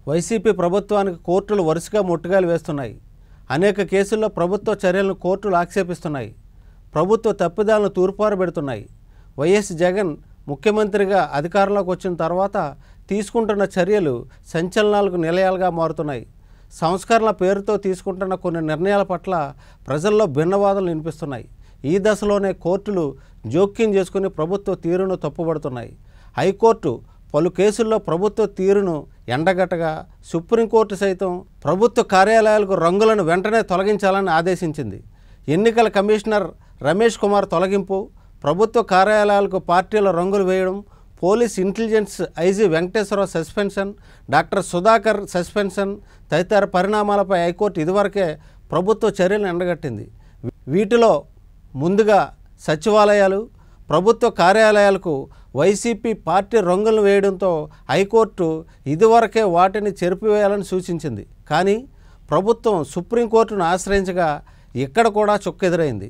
YCP ప్రభుత్వానికి కోర్టులు వరుసగా ముట్టుగాలు వేస్తున్నాయి అనేక కేసుల్లో ప్రభుత్వ చర్యలను కోర్టులు ఆక్షేపిస్తున్నాయి ప్రభుత్వ తప్పిదాలను తూర్పారబెడుతున్నాయి వైఎస్ జగన్ ముఖ్యమంత్రిగా అధికారంలోకి వచ్చిన తర్వాత తీసుకుంటున్న చర్యలు సంచలనాలకు నిలయాలుగా మారుతున్నాయి సంస్కరణ పేరుతో తీసుకుంటున్న కొన్ని నిర్ణయాల పట్ల ప్రజల్లో భిన్నవాదనలు వినిపిస్తున్నాయి ఈ దశలోనే కోర్టులు జోక్యం చేసుకుని ప్రభుత్వ తీరును తప్పుపడుతున్నాయి హైకోర్టు పలు కేసుల్లో ప్రభుత్వ తీరును ఎండగట్టగా సుప్రీంకోర్టు సైతం ప్రభుత్వ కార్యాలయాలకు రంగులను వెంటనే తొలగించాలని ఆదేశించింది ఎన్నికల కమిషనర్ రమేష్ కుమార్ తొలగింపు ప్రభుత్వ కార్యాలయాలకు పార్టీల రంగులు వేయడం police intelligence IG Venkateswararao suspension doctor Sudhakar suspension తదితర పరిణామాలపై హైకోర్టు ఇదివరకే ప్రభుత్వ చర్యలను ఎండగట్టింది వీటిలో ముందుగా సచివాలయాలు ప్రభుత్వ కార్యాలయాలకు వైసీపీ పార్టీ రంగులు వేయడంతో హైకోర్టు ఇదివరకే వాటిని చెరిపివేయాలని సూచించింది కానీ ప్రభుత్వం సుప్రీంకోర్టును ఆశ్రయించగా ఇక్కడ కూడా చుక్కెదురైంది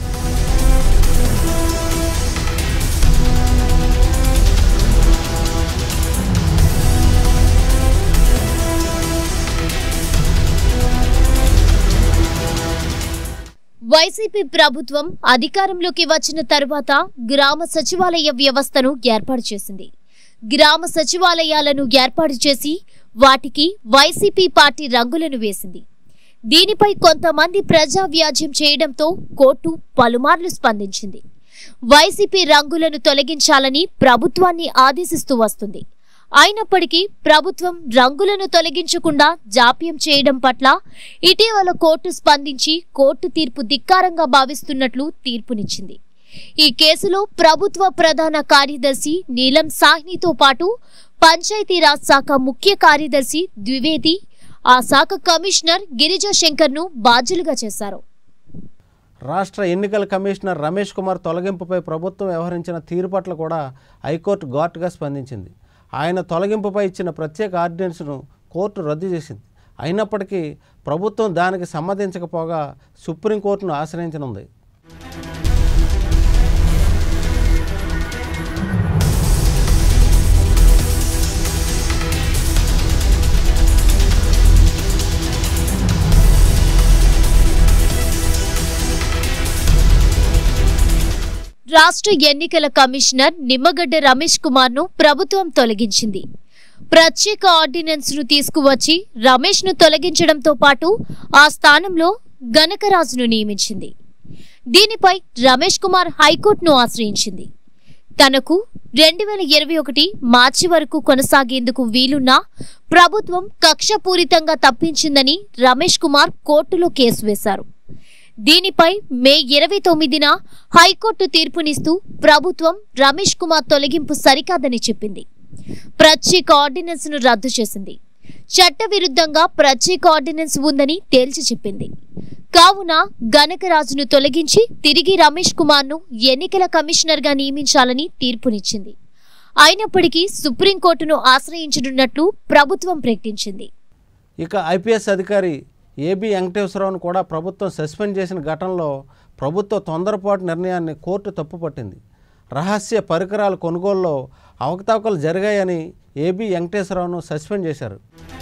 వైసీపీ ప్రభుత్వం అధికారంలోకి వచ్చిన తరువాత గ్రామ సచివాలయ వ్యవస్థను ఏర్పాటు చేసింది గ్రామ సచివాలయాలను ఏర్పాటు చేసి వాటికి వైసీపీ పార్టీ రంగులను వేసింది దీనిపై కొంతమంది ప్రజా వ్యాజ్యం చేయడంతో కోర్టు పలుమార్లు స్పందించింది వైసీపీ రంగులను తొలగించాలని ప్రభుత్వాన్ని ఆదేశిస్తూ వస్తుంది అయినప్పటికీ ప్రభుత్వం రంగులను తొలగించకుండా జాప్యం చేయడం పట్ల ఇటీవల కోర్టు స్పందించి కోర్టు తీర్పు ధిక్కారంగా భావిస్తున్నట్లు తీర్పునిచ్చింది ఈ కేసులో ప్రభుత్వ ప్రధాన కార్యదర్శి నీలం సాహ్నితో పాటు పంచాయతీరాజ్ శాఖ ముఖ్య కార్యదర్శి ద్వివేది ఆ శాఖ కమిషనర్ గిరిజా శంకర్ను బాధ్యులుగా చేశారు రాష్ట్ర ఎన్నికల కమిషనర్ రమేష్ కుమార్ తొలగింపుపై ప్రభుత్వం వ్యవహరించిన తీరు పట్ల కూడా హైకోర్టు ఘాటుగా స్పందించింది ఆయన తొలగింపుపై ఇచ్చిన ప్రత్యేక ఆర్డినెన్స్ను కోర్టు రద్దు చేసింది అయినప్పటికీ ప్రభుత్వం దానికి సమ్మతించకపోగా సుప్రీంకోర్టును ఆశ్రయించనుంది రాష్ట్ర ఎన్నికల కమిషనర్ నిమ్మగడ్డ రమేష్ కుమార్ ను ప్రభుత్వం తొలగించింది ప్రత్యేక ఆర్డినెన్స్ ను తీసుకువచ్చి రమేష్ ను తొలగించడంతో పాటు ఆ స్థానంలో గనకరాజును నియమించింది దీనిపై రమేష్ కుమార్ హైకోర్టును ఆశ్రయించింది తనకు రెండు వేల ఇరవై ఒకటి మార్చి వరకు కొనసాగేందుకు వీలున్నా ప్రభుత్వం కక్షపూరితంగా తప్పించిందని రమేష్ కుమార్ కోర్టులో కేసు వేశారు దీనిపై మే ఇరవై తొమ్మిదిన హైకోర్టు తీర్పునిస్తూ ప్రభుత్వం రమేష్ కుమార్ తొలగింపు సరికాదని చెప్పింది ప్రత్యేక ఆర్డినెన్స్ ను రద్దు చేసింది చట్టవిరుద్ధంగా ప్రత్యేక ఆర్డినెన్స్ ఉందని తేల్చి చెప్పింది కావున గనకరాజును తొలగించి తిరిగి రమేష్ కుమార్ ను ఎన్నికల కమిషనర్ గా నియమించాలని తీర్పునిచ్చింది అయినప్పటికీ సుప్రీంకోర్టును ఆశ్రయించనున్నట్లు ప్రభుత్వం ప్రకటించింది ఇక ఐపీఎస్ అధికారి ఏబి వెంకటేశ్వరరావును కూడా ప్రభుత్వం సస్పెండ్ చేసిన ఘటనలో ప్రభుత్వ తొందరపాటు నిర్ణయాన్ని కోర్టు తప్పుపట్టింది రహస్య పరికరాల కొనుగోలులో అవకతవకలు జరిగాయని ఏబి వెంకటేశ్వరరావును సస్పెండ్ చేశారు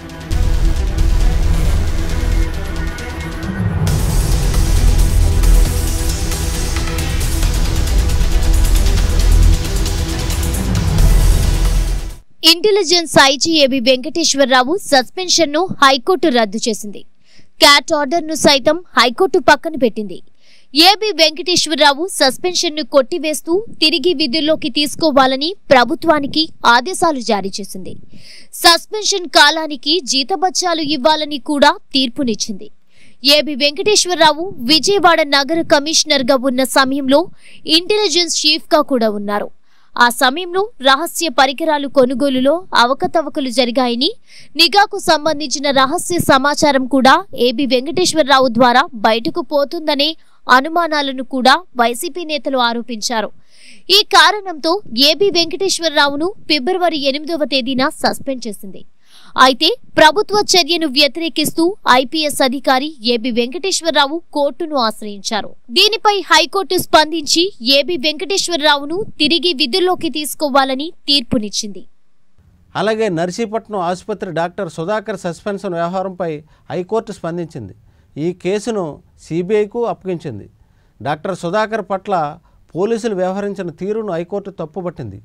intelligence IG AB Venkateswararao suspension ను హైకోర్టు రద్దు చేసింది క్యాట్ ఆర్డర్ ను సైతం హైకోర్టు పక్కన పెట్టింది ఏబి వెంకటేశ్వరరావు సస్పెన్షన్ ను కొట్టివేస్తూ తిరిగి విధుల్లోకి తీసుకోవాలని ప్రభుత్వానికి ఆదేశాలు జారీ చేసింది సస్పెన్షన్ కాలానికి జీతబత్యాలు ఇవ్వాలని కూడా తీర్పునిచ్చింది ఏబి వెంకటేశ్వరరావు విజయవాడ నగర కమిషనర్ గా ఉన్న సమయంలో ఇంటెలిజెన్స్ చీఫ్ గా కూడా ఉన్నారు ఆ సమయంలో రహస్య పరికరాలు కొనుగోలులో అవకతవకలు జరిగాయని నిఘాకు సంబంధించిన రహస్య సమాచారం కూడా ఏబి వెంకటేశ్వరరావు ద్వారా బయటకు పోతుందనే అనుమానాలను కూడా వైసీపీ నేతలు ఆరోపించారు ఈ కారణంతో ఏబి వెంకటేశ్వరరావును ఫిబ్రవరి ఎనిమిదవ తేదీన సస్పెండ్ చేసింది అయితే ప్రభుత్వ చర్యను వ్యతిరేకిస్తూ ఐపీఎస్ అధికారి ఏబి వెంకటేశ్వరరావు కోర్టును ఆశ్రయించారు దీనిపై హైకోర్టు స్పందించి ఏబి వెంకటేశ్వరరావును తిరిగి విధుల్లోకి తీసుకోవాలని తీర్పునిచ్చింది అలాగే నర్సీపట్నం ఆసుపత్రి డాక్టర్ సుధాకర్ సస్పెన్షన్ వ్యవహారంపై హైకోర్టు స్పందించింది ఈ కేసును సిబిఐకు అప్పగించింది డాక్టర్ సుధాకర్ పట్ల పోలీసులు వ్యవహరించిన తీరును హైకోర్టు తప్పుపట్టింది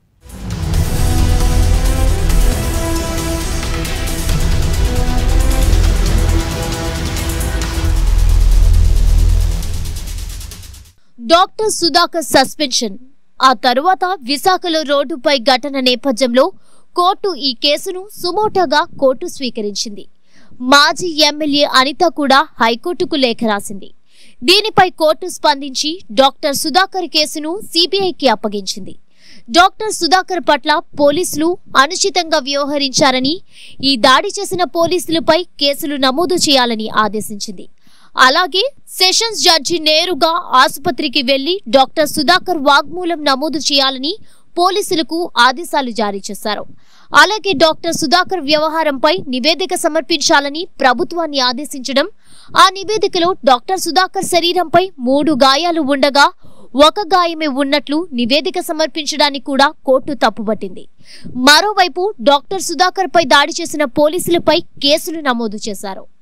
డాక్టర్ సుధాకర్ సస్పెన్షన్ ఆ తరువాత విశాఖలో రోడ్డుపై ఘటన నేపథ్యంలో కోర్టు ఈ కేసును సుమోటోగా కోర్టు స్వీకరించింది మాజీ ఎమ్మెల్యే అనిత కూడా హైకోర్టుకు లేఖ రాసింది దీనిపై కోర్టు స్పందించి డాక్టర్ సుధాకర్ కేసును సిబిఐకి అప్పగించింది డాక్టర్ సుధాకర్ పట్ల పోలీసులు అనుచితంగా వ్యవహరించారని ఈ దాడి చేసిన పోలీసులపై కేసులు నమోదు చేయాలని ఆదేశించింది అలాగే సెషన్స్ జడ్జి నేరుగా ఆసుపత్రికి వెళ్లి డాక్టర్ సుధాకర్ వాగ్మూలం నమోదు చేయాలని పోలీసులకు ఆదేశాలు జారీ చేశారు అలాగే డాక్టర్ సుధాకర్ వ్యవహారంపై నివేదిక సమర్పించాలని ప్రభుత్వాన్ని ఆదేశించడం ఆ నివేదికలో డాక్టర్ సుధాకర్ శరీరంపై మూడు గాయాలు ఉండగా ఒక గాయమే ఉన్నట్లు నివేదిక సమర్పించడానికి కూడా కోర్టు తప్పుపట్టింది మరోవైపు డాక్టర్ సుధాకర్ పై దాడి చేసిన పోలీసులపై కేసులు నమోదు చేశారు